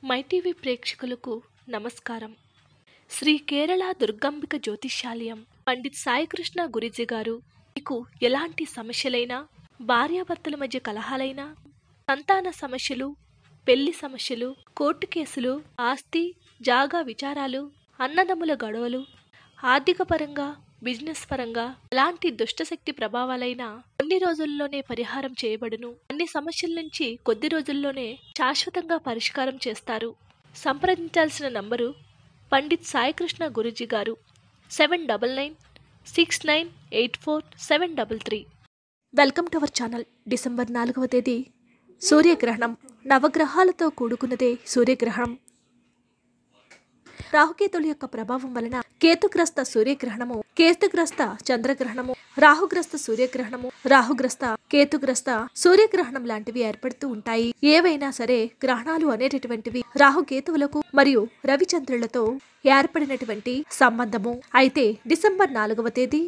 MyTV ప్రేక్షకులకు నమస్కారం శ్రీ కేరళ దుర్గాంబిక జ్యోతిష్యాలయం పండిత్ సాయికృష్ణ గురిజీ గారు మీకు ఎలాంటి సమస్యలైనా భార్యాభర్తల మధ్య కలహాలైనా సంతాన సమస్యలు పెళ్లి సమస్యలు కోర్టు కేసులు ఆస్తి జాగా విచారాలు అన్నదమ్ముల గొడవలు ఆర్థిక పరంగా బిజినెస్ పరంగా ఎలాంటి దుష్టశక్తి ప్రభావాలైనా కొన్ని రోజుల్లోనే పరిహారం చేయబడును అన్ని సమస్యల నుంచి కొద్ది రోజుల్లోనే శాశ్వతంగా పరిష్కారం చేస్తారు సంప్రదించాల్సిన నంబరు పండిత్ సాయికృష్ణ గురుజీ గారు seven double nine six nine eight four seven double three welcome to our channel December నాలుగవ తేదీ సూర్యగ్రహణం నవగ్రహాలతో కూడుకున్నదే సూర్యగ్రహణం రాహుకేతుల యొక్క ప్రభావం వలన కేతుగ్రస్త సూర్యగ్రహణము కేతుగ్రస్త చంద్రగ్రహణము రాహుగ్రస్త సూర్యగ్రహణము రాహుగ్రస్త కేతుగ్రస్త సూర్యగ్రహణం లాంటివి ఏర్పడుతూ ఉంటాయి ఏవైనా సరే గ్రహణాలు అనేటటువంటివి రాహుకేతువులకు మరియు రవిచంద్రులతో ఏర్పడినటువంటి సంబంధము అయితే డిసెంబర్ నాలుగవ తేదీ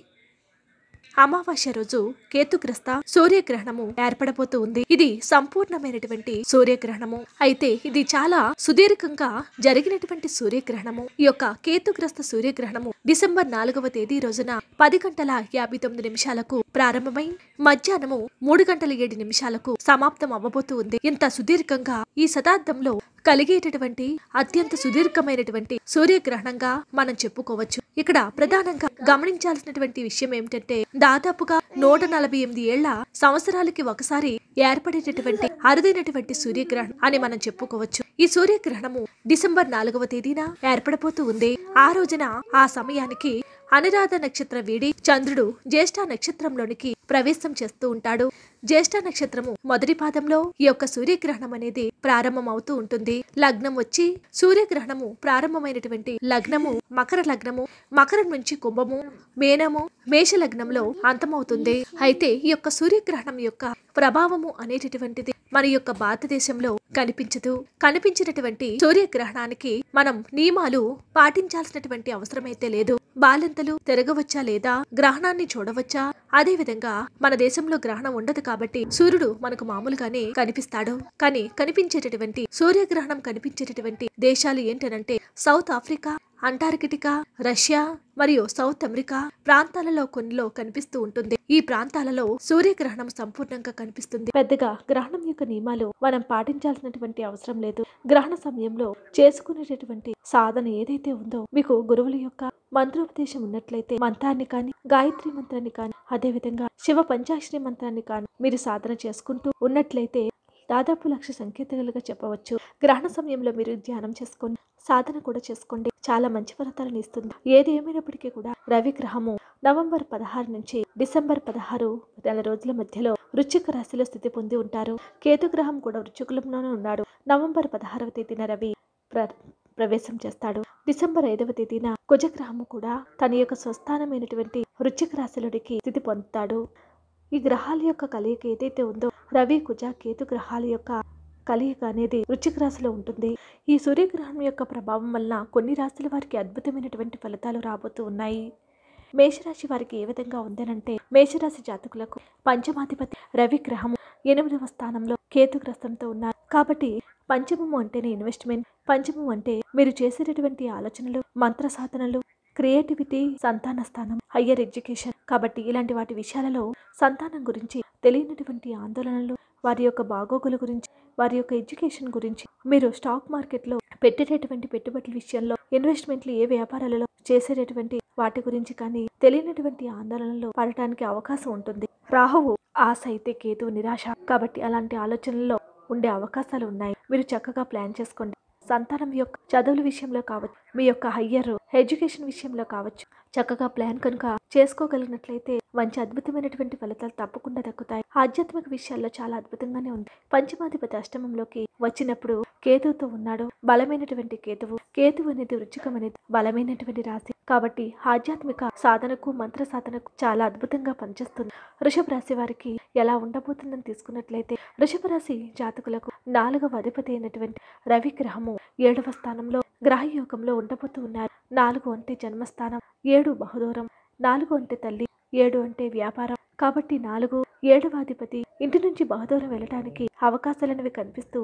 అమావాస్య రోజు కేతుగ్రస్త సూర్యగ్రహణము ఏర్పడబోతూ ఉంది ఇది సంపూర్ణమైనటువంటి సూర్యగ్రహణము అయితే ఇది చాలా సుదీర్ఘంగా జరిగినటువంటి సూర్యగ్రహణము ఈ యొక్క కేతుగ్రస్త సూర్యగ్రహణము డిసెంబర్ నాలుగవ తేదీ రోజున పది గంటల యాభై తొమ్మిది నిమిషాలకు ప్రారంభమై మధ్యాహ్నము మూడు గంటల ఏడు నిమిషాలకు సమాప్తం అవ్వబోతూ ఉంది ఇంత సుదీర్ఘంగా ఈ శతాబ్దంలో కలిగేటటువంటి అత్యంత సుదీర్ఘమైనటువంటి సూర్యగ్రహణంగా మనం చెప్పుకోవచ్చు ఇక్కడ ప్రధానంగా గమనించాల్సినటువంటి విషయం ఏమిటంటే దాదాపుగా నూట నలభై ఎనిమిది ఏళ్ల సంవత్సరాలకి ఒకసారి ఏర్పడేటటువంటి అరుదైనటువంటి సూర్యగ్రహణం అని మనం చెప్పుకోవచ్చు ఈ సూర్యగ్రహణము డిసెంబర్ నాలుగవ తేదీన ఏర్పడబోతూ ఉంది ఆ రోజున ఆ సమయానికి అనురాధ నక్షత్రం వీడి చంద్రుడు జ్యేష్ఠ నక్షత్రంలోనికి ప్రవేశం చేస్తూ ఉంటాడు జ్యేష్ఠ నక్షత్రము మొదటి పాదంలో ఈ యొక్క సూర్యగ్రహణం అనేది ప్రారంభం అవుతూ ఉంటుంది లగ్నం వచ్చి సూర్యగ్రహణము ప్రారంభమైనటువంటి లగ్నము మకర లగ్నము మకరం నుంచి కుంభము మేనము మేష లగ్నంలో అంతమవుతుంది అయితే ఈ యొక్క సూర్యగ్రహణం యొక్క ప్రభావము అనేటటువంటిది మన యొక్క భారతదేశంలో కనిపించదు కనిపించినటువంటి సూర్యగ్రహణానికి మనం నియమాలు పాటించాల్సినటువంటి అవసరమైతే లేదు బాలింతలు తిరగవచ్చా లేదా గ్రహణాన్ని చూడవచ్చా అదే విధంగా మన దేశంలో గ్రహణం ఉండదు కాబట్టి సూర్యుడు మనకు మామూలుగానే కనిపిస్తాడు కానీ కనిపించేటటువంటి సూర్యగ్రహణం కనిపించేటటువంటి దేశాలు ఏంటనంటే సౌత్ ఆఫ్రికా అంటార్కిటికా రష్యా మరియు సౌత్ అమెరికా ప్రాంతాలలో కొన్నిలో కనిపిస్తూ ఉంటుంది ఈ ప్రాంతాలలో సూర్యగ్రహణం సంపూర్ణంగా కనిపిస్తుంది పెద్దగా గ్రహణం యొక్క నియమాలు మనం పాటించాల్సినటువంటి అవసరం లేదు గ్రహణ సమయంలో చేసుకునేటటువంటి సాధన ఏదైతే ఉందో మీకు గురువుల యొక్క మంత్రోపదేశం ఉన్నట్లయితే మంత్రాన్ని కానీ గాయత్రి మంత్రాన్ని కానీ అదే విధంగా శివ పంచాక్షరి మంత్రాన్ని కానీ మీరు సాధన చేసుకుంటూ ఉన్నట్లయితే దాదాపు లక్ష సంకేతాలుగా చెప్పవచ్చు గ్రహణ సమయంలో మీరు ధ్యానం చేసుకోండి సాధన కూడా చేసుకోండి చాలా మంచి ఫలితాలను ఇస్తుంది ఏది ఏమైనప్పటికీ కూడా రవి గ్రహము నవంబర్ పదహారు నుంచి డిసెంబర్ పదహారు నెల రోజుల మధ్యలో వృశ్చిక రాశిలో స్థితి పొంది ఉంటారు కేతు గ్రహం కూడా వృశ్చికులంలోనే ఉన్నాడు నవంబర్ పదహారవ తేదీన రవి ప్ర ప్రవేశం చేస్తాడు డిసెంబర్ ఐదవ తేదీన కుజగ్రహము కూడా తన యొక్క స్వస్థానమైనటువంటి వృశ్చిక రాశిలోనికి స్థితి పొందుతాడు ఈ గ్రహాల యొక్క కలయిక ఏదైతే ఉందో రవి కుజ కేతు గ్రహాల యొక్క కలయిక అనేది వృశ్చిక రాశిలో ఉంటుంది ఈ సూర్యగ్రహణం యొక్క ప్రభావం వలన కొన్ని రాశుల వారికి అద్భుతమైనటువంటి ఫలితాలు రాబోతూ ఉన్నాయి మేషరాశి వారికి ఏ విధంగా ఉందనంటే మేషరాశి జాతకులకు పంచమాధిపతి రవి గ్రహము ఎనిమిదవ స్థానంలో కేతుగ్రస్తంతో ఉన్నారు కాబట్టి పంచమము అంటేనే ఇన్వెస్ట్మెంట్ పంచమం అంటే మీరు చేసేటటువంటి ఆలోచనలు మంత్ర సాధనలు క్రియేటివిటీ సంతాన స్థానం హయ్యర్ ఎడ్యుకేషన్ కాబట్టి ఇలాంటి వాటి విషయాలలో సంతానం గురించి తెలియనటువంటి ఆందోళనలు వారి యొక్క బాగోగుల గురించి వారి యొక్క ఎడ్యుకేషన్ గురించి మీరు స్టాక్ మార్కెట్లో పెట్టేటటువంటి పెట్టుబడుల విషయంలో ఇన్వెస్ట్మెంట్లు ఏ వ్యాపారాలలో చేసేటటువంటి వాటి గురించి కానీ తెలియనటువంటి ఆందోళనలో పడటానికి అవకాశం ఉంటుంది రాహువు ఆశ అయితే కేతువు నిరాశ కాబట్టి అలాంటి ఆలోచనల్లో ఉండే అవకాశాలు ఉన్నాయి మీరు చక్కగా ప్లాన్ చేసుకోండి సంతానం యొక్క చదువుల విషయంలో కావచ్చు మీ యొక్క హయ్యర్ ఎడ్యుకేషన్ విషయంలో కావచ్చు చక్కగా ప్లాన్ కనుక చేసుకోగలిగినట్లయితే మంచి అద్భుతమైనటువంటి ఫలితాలు తప్పకుండా దక్కుతాయి ఆధ్యాత్మిక విషయాల్లో చాలా అద్భుతంగానే ఉంది పంచమాధిపతి అష్టమంలోకి వచ్చినప్పుడు కేతువుతో ఉన్నాడు బలమైనటువంటి కేతువు కేతువు అనేది వృచ్చికం అనేది బలమైనటువంటి రాశి కాబట్టి ఆధ్యాత్మిక సాధనకు మంత్ర సాధనకు చాలా అద్భుతంగా పనిచేస్తుంది వృషభ రాశి వారికి ఎలా ఉండబోతుందని తీసుకున్నట్లయితే వృషభ రాశి జాతకులకు నాలుగవ అధిపతి అయినటువంటి రవి గ్రహము ఏడవ స్థానంలో గ్రహయోగంలో ఉండబోతూ ఉన్నారు నాలుగు అంటే జన్మస్థానం ఏడు బహుదూరం నాలుగు అంటే తల్లి ఏడు అంటే వ్యాపారం కాబట్టి నాలుగు ఏడవ అధిపతి ఇంటి నుంచి బహదూరం వెళ్ళటానికి అవకాశాలనేవి కనిపిస్తూ ఉంటాయి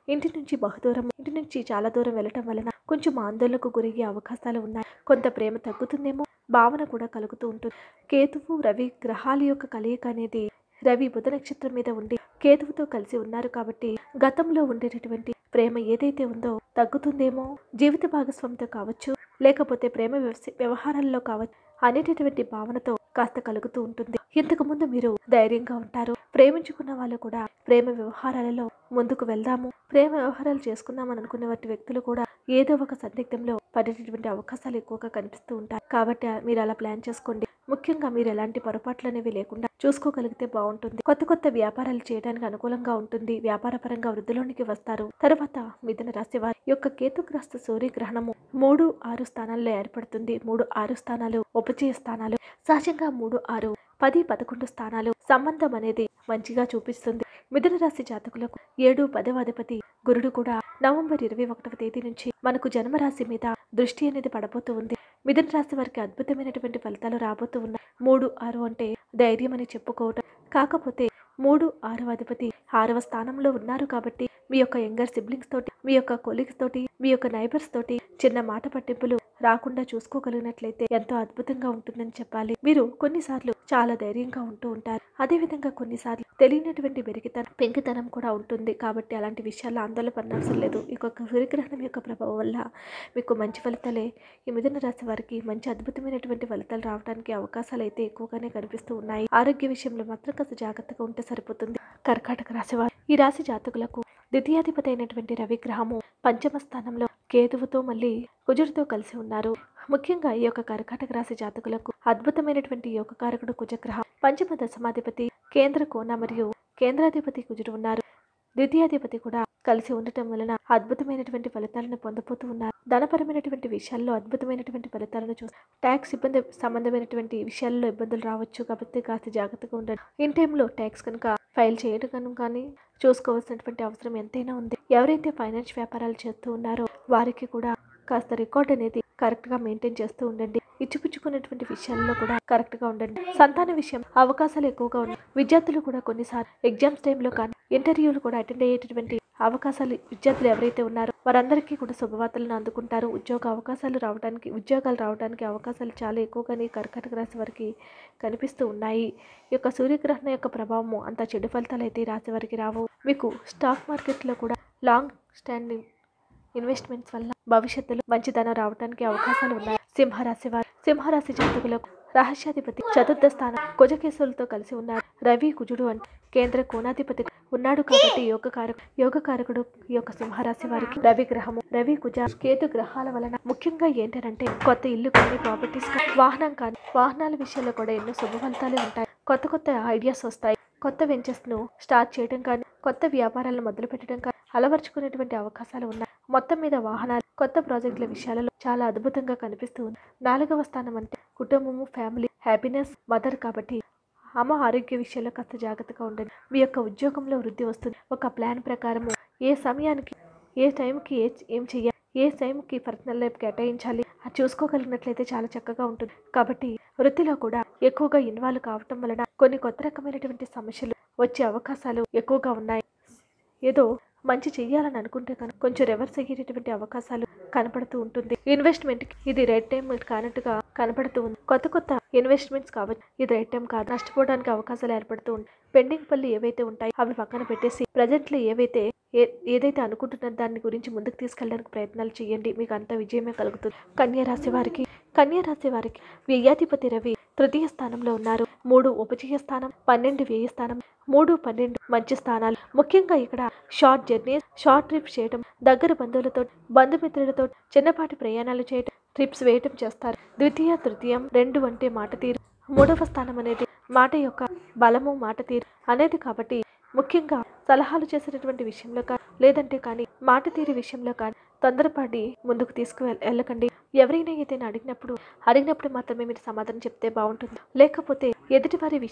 ఇంటి నుంచి బహుదూరం ఇంటి నుంచి చాలా దూరం వెళ్ళటం వలన కొంచెం ఆందోళనకు గురయ్యే అవకాశాలు ఉన్నాయి కొంత ప్రేమ తగ్గుతుందేమో భావన కూడా కలుగుతూ ఉంటుంది కేతువు రవి గ్రహాల యొక్క కలయిక అనేది రవి బుధ నక్షత్రం మీద ఉండి కేతువుతో కలిసి ఉన్నారు కాబట్టి గతంలో ఉండేటటువంటి ప్రేమ ఏదైతే ఉందో తగ్గుతుందేమో జీవిత భాగస్వామితో కావచ్చు లేకపోతే ప్రేమ వ్యవస- వ్యవహారాల్లో కావచ్చు అనేటటువంటి భావనతో కాస్త కలుగుతూ ఉంటుంది ఇంతకు ముందు మీరు ధైర్యంగా ఉంటారు ప్రేమించుకున్న వాళ్ళు కూడా ప్రేమ వ్యవహారాలలో ముందుకు వెళ్దాము ప్రేమ వ్యవహారాలు చేసుకుందామని అనుకునే వంటి వ్యక్తులు కూడా ఏదో ఒక సందిగ్ధంలో పడేటటువంటి అవకాశాలు ఎక్కువగా కనిపిస్తూ ఉంటాయి కాబట్టి ఆ- మీరు అలా ప్లాన్ చేసుకోండి ముఖ్యంగా మీరు ఎలాంటి పొరపాట్లు అనేవి లేకుండా చూసుకోగలిగితే బాగుంటుంది కొత్త కొత్త వ్యాపారాలు చేయడానికి అనుకూలంగా ఉంటుంది వ్యాపార పరంగా వృద్ధిలోనికి వస్తారు తర్వాత మిథున రాశి వారి యొక్క కేతుగ్రస్త సూర్యగ్రహణము మూడు ఆరు స్థానాల్లో ఏర్పడుతుంది మూడు ఆరు స్థానాలు ఉపచయ స్థానాలు సహజంగా మూడు ఆరు పది పదకొండు స్థానాలు సంబంధం అనేది మంచిగా చూపిస్తుంది మిథున రాశి జాతకులకు ఏడు పదవ అధిపతి గురుడు కూడా నవంబర్ ఇరవై ఒకటవ తేదీ నుంచి మనకు జన్మరాశి మీద దృష్టి అనేది పడబోతూ ఉంది మిథున రాశి వారికి అద్భుతమైనటువంటి ఫలితాలు రాబోతూ ఉన్నాయి మూడు ఆరు అంటే ధైర్యం అని చెప్పుకోవటం కాకపోతే మూడు ఆరవ అధిపతి ఆరవ స్థానంలో ఉన్నారు కాబట్టి మీ యొక్క యంగర్ సిబ్లింగ్స్ తోటి మీ యొక్క కొలీగ్స్ తోటి మీ యొక్క నైబర్స్ తోటి చిన్న మాట పట్టింపులు రాకుండా చూసుకోగలిగినట్లయితే ఎంతో అద్భుతంగా ఉంటుందని చెప్పాలి మీరు కొన్నిసార్లు చాలా ధైర్యంగా ఉంటూ ఉంటారు అదే విధంగా కొన్నిసార్లు తెలియనటువంటి బెరికితనం పెంకితనం కూడా ఉంటుంది కాబట్టి అలాంటి విషయాల్లో ఆందోళన పడనవసరం లేదు ఈ యొక్క సూర్యగ్రహణం యొక్క ప్రభావం వల్ల మీకు మంచి ఫలితాలే ఈ మిథున రాశి వారికి మంచి అద్భుతమైనటువంటి ఫలితాలు రావడానికి అవకాశాలు అయితే ఎక్కువగానే కనిపిస్తూ ఉన్నాయి ఆరోగ్య విషయంలో మాత్రం కాస్త జాగ్రత్తగా ఉంటే సరిపోతుంది కర్కాటక రాశి వారు ఈ రాశి జాతకులకు ద్వితీయాధిపతి అయినటువంటి రవిగ్రహము పంచమ స్థానంలో కేతువుతో మళ్ళీ కుజుడితో కలిసి ఉన్నారు ముఖ్యంగా ఈ యొక్క కర్కాటక రాశి జాతకులకు అద్భుతమైనటువంటి యోగ కారకుడు కుజగ్రహం పంచమ దశమాధిపతి కేంద్ర కోణ మరియు కేంద్రాధిపతి కుజుడు ఉన్నారు ద్వితీయాధిపతి కూడా కలిసి ఉండటం వలన అద్భుతమైనటువంటి ఫలితాలను పొందబోతూ ఉన్నారు ధనపరమైనటువంటి విషయాల్లో అద్భుతమైనటువంటి ఫలితాలను చూసి ట్యాక్స్ ఇబ్బంది సంబంధమైనటువంటి విషయాల్లో ఇబ్బందులు రావచ్చు కాబట్టి కాస్త జాగ్రత్తగా ఉండండి ఇన్ టైంలో ట్యాక్స్ కనుక ఫైల్ చేయడం కనుక కానీ చూసుకోవాల్సినటువంటి అవసరం ఎంతైనా ఉంది ఎవరైతే ఫైనాన్స్ వ్యాపారాలు చేస్తూ ఉన్నారో వారికి కూడా కాస్త రికార్డ్ అనేది కరెక్ట్ గా మెయింటైన్ చేస్తూ ఉండండి ఇచ్చిపుచ్చుకునేటువంటి విషయాల్లో కూడా కరెక్ట్ గా ఉండండి సంతాన విషయం అవకాశాలు ఎక్కువగా ఉన్నాయి విద్యార్థులు కూడా కొన్నిసార్లు ఎగ్జామ్స్ టైంలో కానీ ఇంటర్వ్యూలు కూడా అటెండ్ అయ్యేటటువంటి అవకాశాలు విద్యార్థులు ఎవరైతే ఉన్నారో వారందరికీ కూడా శుభవార్తలను అందుకుంటారు ఉద్యోగ అవకాశాలు రావడానికి ఉద్యోగాలు రావడానికి అవకాశాలు చాలా ఎక్కువగానే ఈ కర్కాటక రాశి వారికి కనిపిస్తూ ఉన్నాయి ఈ యొక్క సూర్యగ్రహణం యొక్క ప్రభావము అంత చెడు ఫలితాలు అయితే ఈ రాశి వారికి రావు మీకు స్టాక్ మార్కెట్లో కూడా లాంగ్ స్టాండింగ్ ఇన్వెస్ట్మెంట్స్ వల్ల భవిష్యత్తులో మంచి ధనం రావడానికి అవకాశాలు ఉన్నాయి సింహరాశి వారు సింహరాశి జాతకులకు రహస్యాధిపతి చతుర్థ స్థానం కుజకేశవులతో కలిసి ఉన్నారు రవి కుజుడు అంటే కేంద్ర కోణాధిపతి ఉన్నాడు కాబట్టి యోగ కారక యోగ కారకుడు ఈ యొక్క సింహరాశి వారికి రవి గ్రహము రవి కుజ కేతు గ్రహాల వలన ముఖ్యంగా ఏంటంటే కొత్త ఇల్లు కానీ ప్రాపర్టీస్ కానీ వాహనం కానీ వాహనాల విషయంలో కూడా ఎన్నో శుభ ఫలితాలు ఉంటాయి కొత్త కొత్త ఐడియాస్ వస్తాయి కొత్త వెంచర్స్ ను స్టార్ట్ చేయడం కానీ కొత్త వ్యాపారాలను మొదలు పెట్టడం కానీ అలవర్చుకునేటువంటి అవకాశాలు ఉన్నాయి మొత్తం మీద వాహనాలు కొత్త ప్రాజెక్టుల విషయాలలో చాలా అద్భుతంగా కనిపిస్తూ ఉంది నాలుగవ స్థానం అంటే కుటుంబము ఫ్యామిలీ హ్యాపీనెస్ మదర్ కాబట్టి అమ్మ ఆరోగ్య విషయంలో కాస్త జాగ్రత్తగా ఉండండి మీ యొక్క ఉద్యోగంలో వృద్ధి వస్తుంది ఒక ప్లాన్ ప్రకారము ఏ సమయానికి ఏ టైంకి ఏ ఏం చెయ్యాలి ఏ టైంకి పర్సనల్ లైఫ్ కేటాయించాలి అది చూసుకోగలిగినట్లయితే చాలా చక్కగా ఉంటుంది కాబట్టి వృత్తిలో కూడా ఎక్కువగా ఇన్వాల్వ్ కావటం వలన కొన్ని కొత్త రకమైనటువంటి సమస్యలు వచ్చే అవకాశాలు ఎక్కువగా ఉన్నాయి ఏదో మంచి చెయ్యాలని అనుకుంటే కనుక కొంచెం రివర్స్ అయ్యేటటువంటి అవకాశాలు కనపడుతూ ఉంటుంది ఇన్వెస్ట్మెంట్ కి ఇది రైట్ టైం కానట్టుగా కనపడుతూ ఉంది కొత్త కొత్త ఇన్వెస్ట్మెంట్స్ కావచ్చు ఇది రైట్ టైం కాదు నష్టపోవడానికి అవకాశాలు ఏర్పడుతూ ఉంటాయి పెండింగ్ పనులు ఏవైతే ఉంటాయో అవి పక్కన పెట్టేసి ప్రజెంట్లో ఏవైతే ఏ ఏదైతే అనుకుంటున్నారో దాని గురించి ముందుకు తీసుకెళ్ళడానికి ప్రయత్నాలు చేయండి మీకు అంత విజయమే కలుగుతుంది కన్యా రాశి వారికి కన్యా రాశి వారికి వ్యయాధిపతి రవి తృతీయ స్థానంలో ఉన్నారు మూడు ఉపచయ స్థానం పన్నెండు వ్యయ స్థానం మూడు పన్నెండు మంచి స్థానాలు ముఖ్యంగా ఇక్కడ షార్ట్ జర్నీ షార్ట్ ట్రిప్స్ చేయడం దగ్గర బంధువులతో బంధుమిత్రులతో చిన్నపాటి ప్రయాణాలు చేయడం ట్రిప్స్ వేయటం చేస్తారు ద్వితీయ తృతీయం రెండు అంటే మాట తీరు మూడవ స్థానం అనేది మాట యొక్క బలము మాట తీరు అనేది కాబట్టి ముఖ్యంగా సలహాలు చేసేటటువంటి విషయంలో కానీ లేదంటే కానీ మాట తీరు విషయంలో కానీ తొందరపడి ముందుకు తీసుకు వెళ్ళకండి ఎవరైనా ఏదైనా అడిగినప్పుడు అడిగినప్పుడు మాత్రమే మీరు సమాధానం చెప్తే బాగుంటుంది లేకపోతే ఎదుటివారి విషయాలలో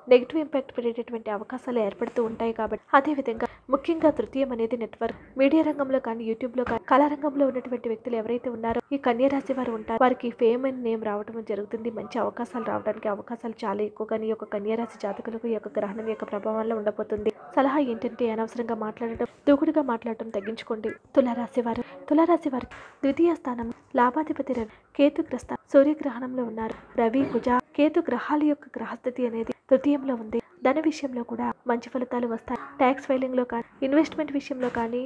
నెగిటివ్ ఇంపాక్ట్ పడేటటువంటి అవకాశాలు ఏర్పడుతూ ఉంటాయి కాబట్టి అదేవిధంగా ముఖ్యంగా తృతీయం అనేది నెట్వర్క్ మీడియా రంగంలో కానీ యూట్యూబ్ లో కానీ కళారంగంలో ఉన్నటువంటి వ్యక్తులు ఎవరైతే ఉన్నారో ఈ కన్యా రాశి వారు ఉంటారు వారికి ఫేమ్ అండ్ నేమ్ రావడం జరుగుతుంది మంచి అవకాశాలు రావడానికి అవకాశాలు చాలా ఎక్కువగా ఈ యొక్క కన్యా రాశి జాతకులకు ఈ యొక్క గ్రహణం యొక్క ప్రభావంలో ఉండబోతుంది సలహా ఏంటంటే అనవసరంగా మాట్లాడటం దూకుడుగా మాట్లాడటం తగ్గించుకోండి తులారాశి వారు తులారాశి వారికి ద్వితీయ స్థానం లాభాధిపతి రవి కేతుగ్రస్త సూర్యగ్రహణంలో ఉన్నారు రవి కుజ కేతు గ్రహాల యొక్క గ్రహస్థితి అనేది తృతీయంలో ఉంది ధన విషయంలో కూడా మంచి ఫలితాలు వస్తాయి ట్యాక్స్ ఫైలింగ్ లో కానీ ఇన్వెస్ట్మెంట్ విషయంలో కానీ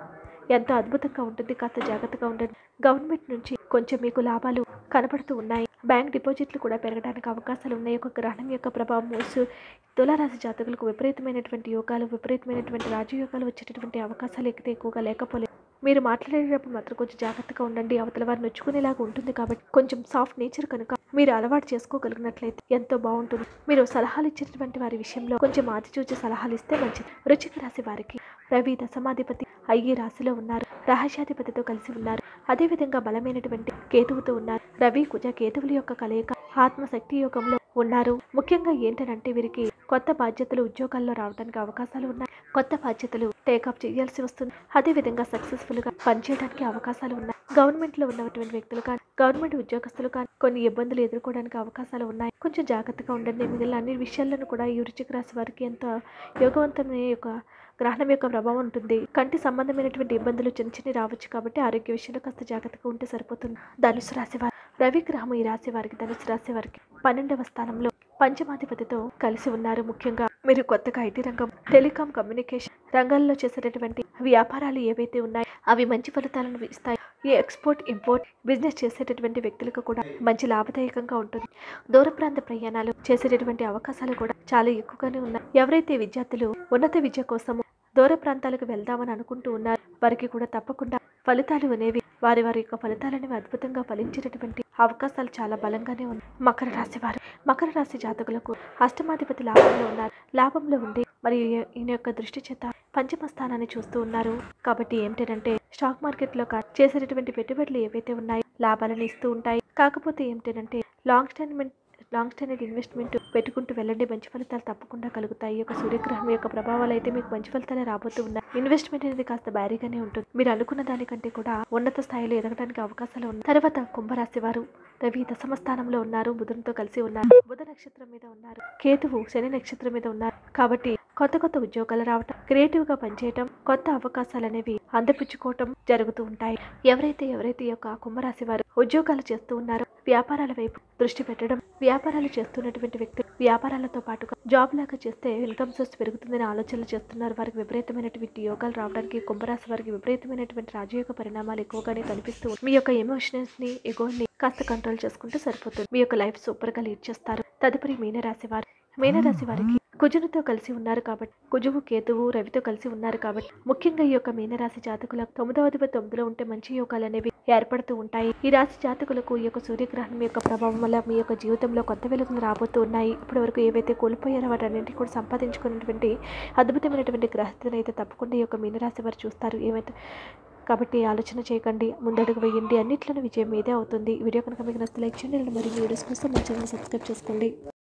ఎంతో అద్భుతంగా ఉంటుంది కాస్త జాగ్రత్తగా ఉండండి గవర్నమెంట్ నుంచి కొంచెం మీకు లాభాలు కనపడుతూ ఉన్నాయి బ్యాంక్ డిపాజిట్లు కూడా పెరగడానికి అవకాశాలు ఉన్నాయి ఒక గ్రహణం యొక్క ప్రభావం సు- తులారాశి జాతకులకు విపరీతమైనటువంటి యోగాలు విపరీతమైనటువంటి రాజయోగాలు వచ్చేటటువంటి అవకాశాలు ఎక్కితే ఎక్కువగా లేకపోలేదు మీరు మాట్లాడేటప్పుడు మాత్రం కొంచెం జాగ్రత్తగా ఉండండి అవతల వారిని నొచ్చుకునేలాగా ఉంటుంది కాబట్టి కొంచెం సాఫ్ట్ నేచర్ కనుక మీరు అలవాటు చేసుకోగలిగినట్లయితే ఎంతో బాగుంటుంది మీరు సలహాలు ఇచ్చినటువంటి వారి విషయంలో కొంచెం ఆచి చూచి సలహాలు ఇస్తే మంచిది వృచ్చిక రాశి వారికి రవి దశమాధిపతి అయ్యి రాశిలో ఉన్నారు రహస్యాధిపతితో కలిసి ఉన్నారు అదేవిధంగా బలమైనటువంటి కేతువుతో ఉన్నారు రవి కుజ కేతువుల యొక్క కలయిక ఆత్మశక్తి యోగంలో ఉన్నారు ముఖ్యంగా ఏంటంటే వీరికి కొత్త బాధ్యతలు ఉద్యోగాల్లో రావడానికి అవకాశాలు ఉన్నాయి కొత్త బాధ్యతలు టేకప్ చేయాల్సి వస్తుంది అదేవిధంగా సక్సెస్ఫుల్ గా పనిచేయడానికి అవకాశాలు ఉన్నాయి గవర్నమెంట్ లో ఉన్నటువంటి వ్యక్తులు కానీ గవర్నమెంట్ ఉద్యోగస్తులు కానీ కొన్ని ఇబ్బందులు ఎదుర్కోవడానికి అవకాశాలు ఉన్నాయి కొంచెం జాగ్రత్తగా ఉండండి మిగిలిన అన్ని విషయాలను కూడా ఈ వృశ్చిక రాశి వారికి ఎంతో యోగవంతమైన యొక్క గ్రహణం యొక్క ప్రభావం ఉంటుంది కంటి సంబంధమైనటువంటి ఇబ్బందులు చిన్న చిన్న రావచ్చు కాబట్టి ఆరోగ్య విషయంలో కాస్త జాగ్రత్తగా ఉంటే సరిపోతుంది ధనుసు రాశి వారు రవి గ్రహం ఈ రాశి వారికి ధనుసు రాశి వారికి పన్నెండవ స్థానంలో పంచమాధిపతితో కలిసి ఉన్నారు ముఖ్యంగా మీరు కొత్తగా ఐటీ రంగం టెలికాం కమ్యూనికేషన్ రంగాల్లో చేసేటటువంటి వ్యాపారాలు ఏవైతే ఉన్నాయో అవి మంచి ఫలితాలను ఇస్తాయి ఈ ఎక్స్పోర్ట్ ఇంపోర్ట్ బిజినెస్ చేసేటటువంటి వ్యక్తులకు కూడా మంచి లాభదాయకంగా ఉంటుంది దూర ప్రాంత ప్రయాణాలు చేసేటటువంటి అవకాశాలు కూడా చాలా ఎక్కువగానే ఉన్నాయి ఎవరైతే విద్యార్థులు ఉన్నత విద్య కోసము దూర ప్రాంతాలకు వెళ్దామని అనుకుంటూ ఉన్నారు వారికి కూడా తప్పకుండా ఫలితాలు అనేవి వారి వారి యొక్క ఫలితాలు అనేవి అద్భుతంగా ఫలించేటటువంటి అవకాశాలు చాలా బలంగానే ఉన్నాయి మకర రాశి వారు మకర రాశి జాతకులకు అష్టమాధిపతి లాభంలో ఉన్నారు లాభంలో ఉంది మరియు ఈ- ఈయన యొక్క దృష్టి చేత పంచమ స్థానాన్ని చూస్తూ ఉన్నారు కాబట్టి ఏమిటంటే స్టాక్ మార్కెట్ లో కా- చేసేటటువంటి పెట్టుబడులు ఏవైతే ఉన్నాయో లాభాలను ఇస్తూ ఉంటాయి కాకపోతే ఏమిటంటే లాంగ్ స్టాండ్మెంట్ లాంగ్ స్టాండర్డ్ ఇన్వెస్ట్మెంట్ పెట్టుకుంటూ వెళ్ళండి మంచి ఫలితాలు తప్పకుండా కలుగుతాయి ఈ యొక్క సూర్యగ్రహం యొక్క ప్రభావాలు అయితే మీకు మంచి ఫలితాలే రాబోతూ ఉన్నాయి ఇన్వెస్ట్మెంట్ అనేది కాస్త భారీగానే ఉంటుంది మీరు అనుకున్న దానికంటే కూడా ఉన్నత స్థాయిలో ఎదగడానికి అవకాశాలు ఉన్నాయి తర్వాత కుంభరాశి వారు రవి దశమ స్థానంలో ఉన్నారు బుధునితో కలిసి ఉన్నారు బుధ నక్షత్రం మీద ఉన్నారు కేతువు శని నక్షత్రం మీద ఉన్నారు కాబట్టి కొత్త కొత్త ఉద్యోగాలు రావటం క్రియేటివ్ గా పనిచేయటం కొత్త అవకాశాలు అనేవి అందిపుచ్చుకోవటం జరుగుతూ ఉంటాయి ఎవరైతే ఎవరైతే ఈ యొక్క కుంభరాశి వారు ఉద్యోగాలు చేస్తూ ఉన్నారో వ్యాపారాల వైపు దృష్టి పెట్టడం వ్యాపారాలు చేస్తున్నటువంటి వ్యక్తులు వ్యాపారాలతో పాటుగా జాబ్ లాగా చేస్తే ఇన్కమ్ సోర్స్ పెరుగుతుందని ఆలోచనలు చేస్తున్నారు వారికి విపరీతమైనటువంటి యోగాలు రావడానికి కుంభరాశి వారికి విపరీతమైనటువంటి రాజయోగ పరిణామాలు ఎక్కువగానే కనిపిస్తూ ఉన్నాయి. మీ యొక్క ఎమోషనల్స్ ని ఎగోని కాస్త కంట్రోల్ చేసుకుంటే సరిపోతుంది మీ యొక్క లైఫ్ సూపర్ గా లీడ్ చేస్తారు తదుపరి మీనరాశి వారు మీనరాశి వారికి కుజునితో కలిసి ఉన్నారు కాబట్టి కుజువు కేతువు రవితో కలిసి ఉన్నారు కాబట్టి ముఖ్యంగా ఈ యొక్క మీనరాశి జాతకులకు తొమ్మిదవ అధిపతి తొమ్మిదిలో ఉంటే మంచి యోగాలు అనేవి ఏర్పడుతూ ఉంటాయి ఈ రాశి జాతకులకు ఈ యొక్క సూర్యగ్రహణం యొక్క ప్రభావం వల్ల మీ యొక్క జీవితంలో కొత్త వెలుగులు రాబోతూ ఉన్నాయి ఇప్పటి వరకు ఏవైతే కోల్పోయారో వాటన్నింటినీ కూడా సంపాదించుకున్నటువంటి అద్భుతమైనటువంటి గ్రహస్థితిని అయితే తప్పకుండా ఈ యొక్క మీనరాశి వారు చూస్తారు ఏమైతే కాబట్టి ఆలోచన చేయకండి ముందడుగు వేయండి అన్నిట్లోనూ విజయం మీదే అవుతుంది ఈ వీడియో కనుక మీకు నచ్చితే లైక్ చేయండి మరియు వీడియోస్ కోసం మా ఛానల్ సబ్స్క్రైబ్ చేసుకోండి